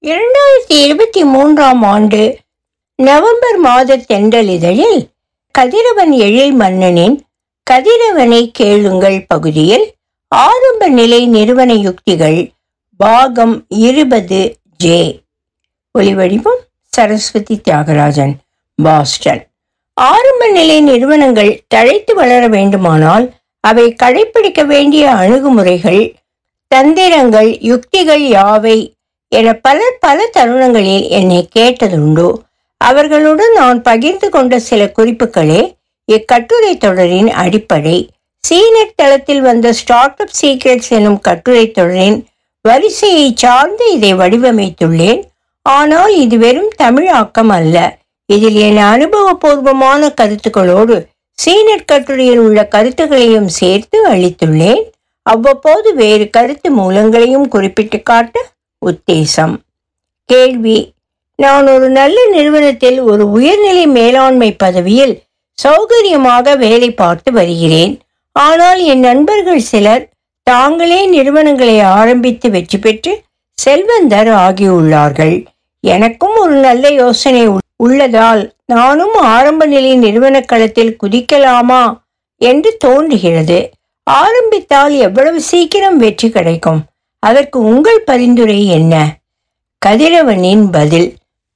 இரண்டாயிரத்தி இருபத்தி மூன்றாம் ஆண்டு நவம்பர் மாத தென்றலிதழில் கதிரவன் எழில் மன்னனின் கதிரவனை கேளுங்கள் பகுதியில் ஆரம்ப நிலை நிறுவன யுக்திகள் பாகம் இருபது ஜே ஒலிவடிவம் சரஸ்வதி தியாகராஜன் பாஸ்டன் ஆரம்ப நிலை நிறுவனங்கள் தழைத்து வளர வேண்டுமானால் அவை கடைபிடிக்க வேண்டிய அணுகுமுறைகள் தந்திரங்கள் யுக்திகள் யாவை என பலர் பல தருணங்களில் என்னை கேட்டதுண்டு அவர்களுடன் நான் பகிர்ந்து கொண்ட சில குறிப்புகளே இக்கட்டுரை தொடரின் அடிப்படை சீனட் தளத்தில் வந்த ஸ்டார்ட் அப் சீக்ரெட்ஸ் எனும் கட்டுரை தொடரின் வரிசையை சார்ந்து இதை வடிவமைத்துள்ளேன் ஆனால் இது வெறும் தமிழாக்கம் அல்ல இதில் என் அனுபவபூர்வமான கருத்துக்களோடு சீனட் கட்டுரையில் உள்ள கருத்துக்களையும் சேர்த்து அளித்துள்ளேன் அவ்வப்போது வேறு கருத்து மூலங்களையும் குறிப்பிட்டு காட்ட உத்தேசம் கேள்வி நான் ஒரு நல்ல நிறுவனத்தில் ஒரு உயர்நிலை மேலாண்மை பதவியில் சௌகரியமாக வேலை பார்த்து வருகிறேன் ஆனால் என் நண்பர்கள் சிலர் தாங்களே நிறுவனங்களை ஆரம்பித்து வெற்றி பெற்று செல்வந்தர் ஆகியுள்ளார்கள் எனக்கும் ஒரு நல்ல யோசனை உள்- உள்ளதால் நானும் ஆரம்ப நிலை நிறுவன களத்தில் குதிக்கலாமா என்று தோன்றுகிறது ஆரம்பித்தால் எவ்வளவு சீக்கிரம் வெற்றி கிடைக்கும் அதற்கு உங்கள் பரிந்துரை என்ன கதிரவனின் பதில்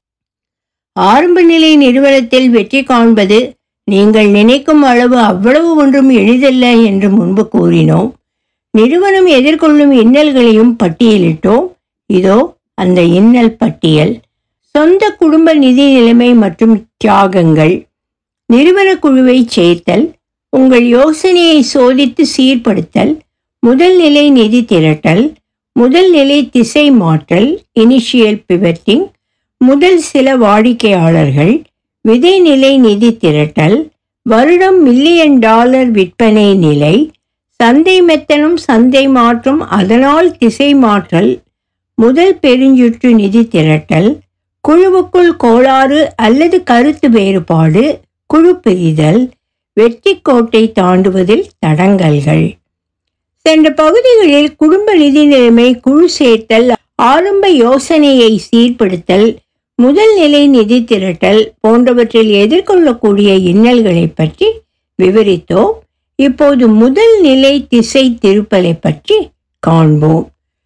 ஆரம்ப நிலை நிறுவனத்தில் வெற்றி காண்பது நீங்கள் நினைக்கும் அளவு அவ்வளவு ஒன்றும் எளிதல்ல என்று முன்பு கூறினோம் நிறுவனம் எதிர்கொள்ளும் இன்னல்களையும் பட்டியலிட்டோம் இதோ அந்த இன்னல் பட்டியல் சொந்த குடும்ப நிதி நிலைமை மற்றும் தியாகங்கள் நிறுவன குழுவை சேர்த்தல் உங்கள் யோசனையை சோதித்து சீர்படுத்தல் முதல் நிலை நிதி திரட்டல் முதல் நிலை திசை மாற்றல் இனிஷியல் பிவட்டிங் முதல் சில வாடிக்கையாளர்கள் விதைநிலை நிதி திரட்டல் வருடம் மில்லியன் டாலர் விற்பனை நிலை சந்தை மெத்தனம் சந்தை மாற்றம் அதனால் திசை மாற்றல் முதல் பெருஞ்சுற்று நிதி திரட்டல் குழுவுக்குள் கோளாறு அல்லது கருத்து வேறுபாடு குழு பிரிதல் வெற்றி கோட்டை தாண்டுவதில் தடங்கல்கள் சென்ற பகுதிகளில் குடும்ப நிதி நிலைமை குழு சேர்த்தல் ஆரம்ப யோசனையை சீர்படுத்தல் முதல் நிலை நிதி திரட்டல் போன்றவற்றில் எதிர்கொள்ளக்கூடிய இன்னல்களை பற்றி விவரித்தோம் இப்போது முதல் நிலை திசை திருப்பலை பற்றி காண்போம்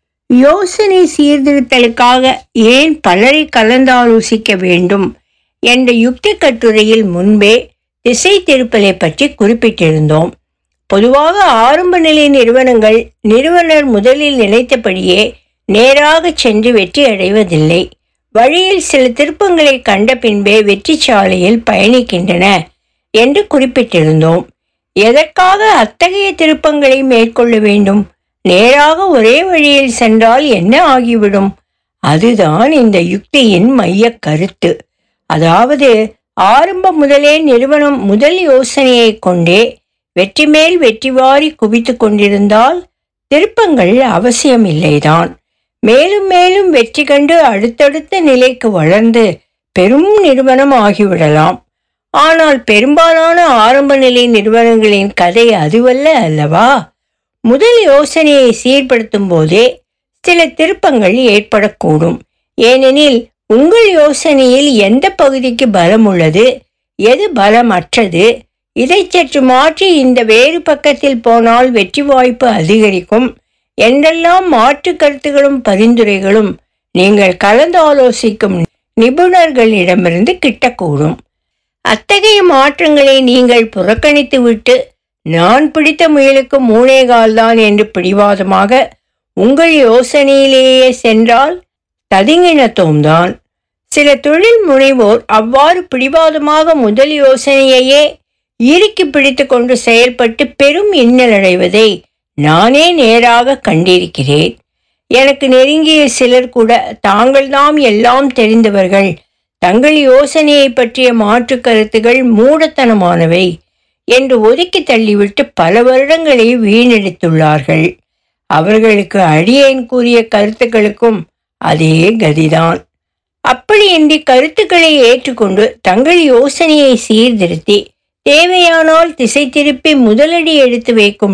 யோசனை சீர்திருத்தலுக்காக ஏன் பலரை கலந்தாலோசிக்க வேண்டும் என்ற யுக்தி கட்டுரையில் முன்பே திசை திருப்பலை பற்றி குறிப்பிட்டிருந்தோம் பொதுவாக ஆரம்ப நிலை நிறுவனங்கள் நிறுவனர் முதலில் நினைத்தபடியே நேராக சென்று வெற்றி அடைவதில்லை வழியில் சில திருப்பங்களை கண்ட பின்பே வெற்றி சாலையில் பயணிக்கின்றன என்று குறிப்பிட்டிருந்தோம் எதற்காக அத்தகைய திருப்பங்களை மேற்கொள்ள வேண்டும் நேராக ஒரே வழியில் சென்றால் என்ன ஆகிவிடும் அதுதான் இந்த யுக்தியின் மையக் கருத்து அதாவது ஆரம்ப முதலே நிறுவனம் முதல் யோசனையை கொண்டே வெற்றி மேல் வெற்றி வாரி குவித்து கொண்டிருந்தால் திருப்பங்கள் அவசியமில்லைதான் மேலும் மேலும் வெற்றி கண்டு அடுத்தடுத்த நிலைக்கு வளர்ந்து பெரும் நிறுவனம் ஆகிவிடலாம் ஆனால் பெரும்பாலான ஆரம்ப நிலை நிறுவனங்களின் கதை அதுவல்ல அல்லவா முதல் யோசனையை சீர்படுத்தும் போதே சில திருப்பங்கள் ஏற்படக்கூடும் ஏனெனில் உங்கள் யோசனையில் எந்த பகுதிக்கு பலம் உள்ளது எது பலமற்றது இதை சற்று மாற்றி இந்த வேறு பக்கத்தில் போனால் வெற்றி வாய்ப்பு அதிகரிக்கும் என்றெல்லாம் மாற்று கருத்துகளும் பரிந்துரைகளும் நீங்கள் கலந்து ஆலோசிக்கும் நிபுணர்களிடமிருந்து கிட்டக்கூடும் அத்தகைய மாற்றங்களை நீங்கள் புறக்கணித்து விட்டு நான் பிடித்த முயலுக்கு மூணே கால்தான் என்று பிடிவாதமாக உங்கள் யோசனையிலேயே சென்றால் ததிங்கிணத்தோம்தான் சில தொழில் முனைவோர் அவ்வாறு பிடிவாதமாக முதல் யோசனையையே இறுக்கி பிடித்து கொண்டு செயல்பட்டு பெரும் இன்னலடைவதை நானே நேராக கண்டிருக்கிறேன் எனக்கு நெருங்கிய சிலர் கூட தாங்கள்தாம் எல்லாம் தெரிந்தவர்கள் தங்கள் யோசனையை பற்றிய மாற்று கருத்துகள் மூடத்தனமானவை என்று ஒதுக்கி தள்ளிவிட்டு பல வருடங்களை வீணடித்துள்ளார்கள் அவர்களுக்கு அடியேன் கூறிய கருத்துக்களுக்கும் அதே கதிதான் அப்படியின்றி கருத்துக்களை ஏற்றுக்கொண்டு தங்கள் யோசனையை சீர்திருத்தி தேவையானால் திசை திருப்பி முதலடி எடுத்து வைக்கும்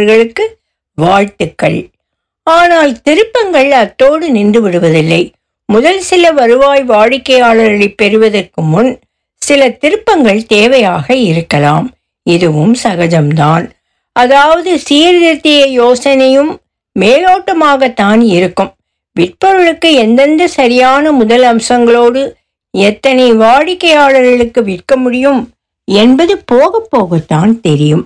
நிறுவனர்களுக்கு வாழ்த்துக்கள் ஆனால் திருப்பங்கள் அத்தோடு நின்று விடுவதில்லை முதல் சில வருவாய் வாடிக்கையாளர்களை பெறுவதற்கு முன் சில திருப்பங்கள் தேவையாக இருக்கலாம் இதுவும் சகஜம்தான் அதாவது சீர்திருத்திய யோசனையும் மேலோட்டமாகத்தான் இருக்கும் விற்பொருளுக்கு எந்தெந்த சரியான முதல் அம்சங்களோடு எத்தனை வாடிக்கையாளர்களுக்கு விற்க முடியும் என்பது போக போகத்தான் தெரியும்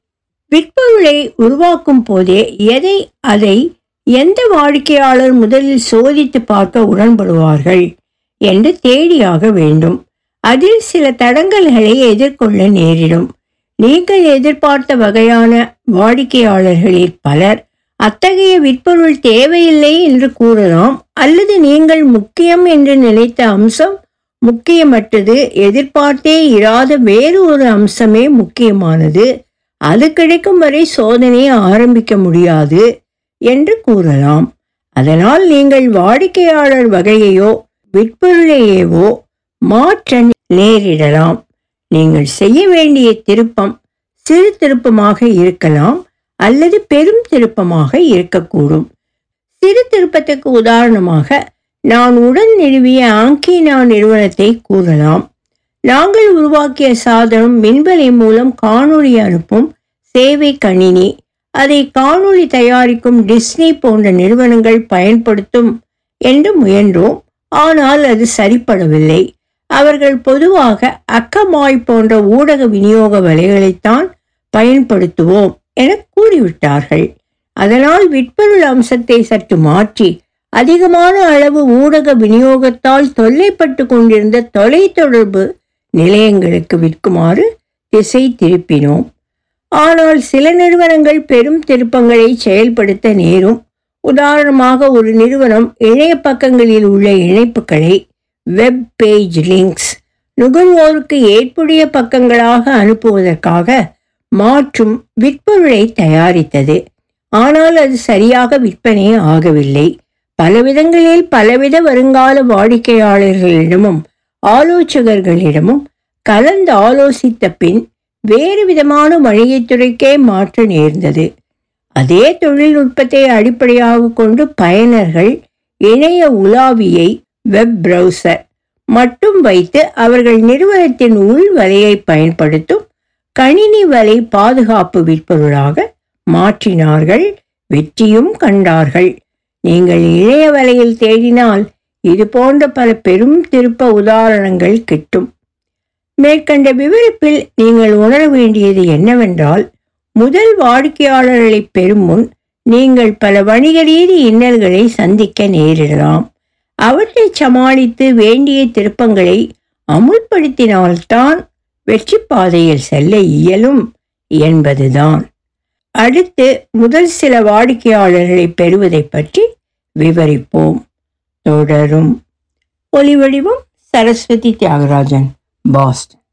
விற்பொருளை உருவாக்கும் போதே எதை அதை எந்த வாடிக்கையாளர் முதலில் சோதித்து பார்க்க உடன்படுவார்கள் என்று தேடியாக வேண்டும் அதில் சில தடங்கல்களை எதிர்கொள்ள நேரிடும் நீங்கள் எதிர்பார்த்த வகையான வாடிக்கையாளர்களில் பலர் அத்தகைய விற்பொருள் தேவையில்லை என்று கூறலாம் அல்லது நீங்கள் முக்கியம் என்று நினைத்த அம்சம் முக்கியமற்றது எதிர்பார்த்தே இராத வேறு ஒரு அம்சமே முக்கியமானது அது கிடைக்கும் வரை சோதனையை ஆரம்பிக்க முடியாது என்று கூறலாம் அதனால் நீங்கள் வாடிக்கையாளர் வகையையோ விற்பொருளையேவோ மாற்ற நேரிடலாம் நீங்கள் செய்ய வேண்டிய திருப்பம் சிறு திருப்பமாக இருக்கலாம் அல்லது பெரும் திருப்பமாக இருக்கக்கூடும் சிறு திருப்பத்துக்கு உதாரணமாக நான் உடன் நிறுவிய ஆங்கினா நிறுவனத்தை கூறலாம் நாங்கள் உருவாக்கிய சாதனம் மின்வலை மூலம் காணொளி அனுப்பும் சேவை கணினி அதை காணொளி தயாரிக்கும் டிஸ்னி போன்ற நிறுவனங்கள் பயன்படுத்தும் என்று முயன்றோம் ஆனால் அது சரிப்படவில்லை அவர்கள் பொதுவாக அக்கமாய் போன்ற ஊடக விநியோக வலைகளைத்தான் பயன்படுத்துவோம் என கூறிவிட்டார்கள் அதனால் விற்பொருள் அம்சத்தை சற்று மாற்றி அதிகமான அளவு ஊடக விநியோகத்தால் தொல்லைப்பட்டு கொண்டிருந்த தொலைத்தொடர்பு நிலையங்களுக்கு விற்குமாறு திசை திருப்பினோம் ஆனால் சில நிறுவனங்கள் பெரும் திருப்பங்களை செயல்படுத்த நேரும் உதாரணமாக ஒரு நிறுவனம் இணைய பக்கங்களில் உள்ள இணைப்புகளை வெப் பேஜ் லிங்க்ஸ் நுகர்வோருக்கு ஏற்புடைய பக்கங்களாக அனுப்புவதற்காக மாற்றும் விற்பொருளை தயாரித்தது ஆனால் அது சரியாக விற்பனை ஆகவில்லை பலவிதங்களில் பலவித வருங்கால வாடிக்கையாளர்களிடமும் ஆலோசகர்களிடமும் கலந்து ஆலோசித்த பின் வேறு விதமான வணிகத்துறைக்கே மாற்ற நேர்ந்தது அதே தொழில்நுட்பத்தை அடிப்படையாக கொண்டு பயனர்கள் இணைய உலாவியை வெப் பிரவுசர் மட்டும் வைத்து அவர்கள் நிறுவனத்தின் உள் வலையை பயன்படுத்தும் கணினி வலை பாதுகாப்பு விற்பொருளாக மாற்றினார்கள் வெற்றியும் கண்டார்கள் நீங்கள் இணைய வலையில் தேடினால் இது போன்ற பல பெரும் திருப்ப உதாரணங்கள் கிட்டும் மேற்கண்ட விவரிப்பில் நீங்கள் உணர வேண்டியது என்னவென்றால் முதல் வாடிக்கையாளர்களை பெறும் முன் நீங்கள் பல வணிக ரீதி இன்னல்களை சந்திக்க நேரிடலாம் அவற்றை சமாளித்து வேண்டிய திருப்பங்களை அமுல்படுத்தினால்தான் வெற்றி பாதையில் செல்ல இயலும் என்பதுதான் அடுத்து முதல் சில வாடிக்கையாளர்களை பெறுவதை பற்றி விவரிப்போம் தொடரும் ஒலிவடிவம் சரஸ்வதி தியாகராஜன் பாஸ்டன்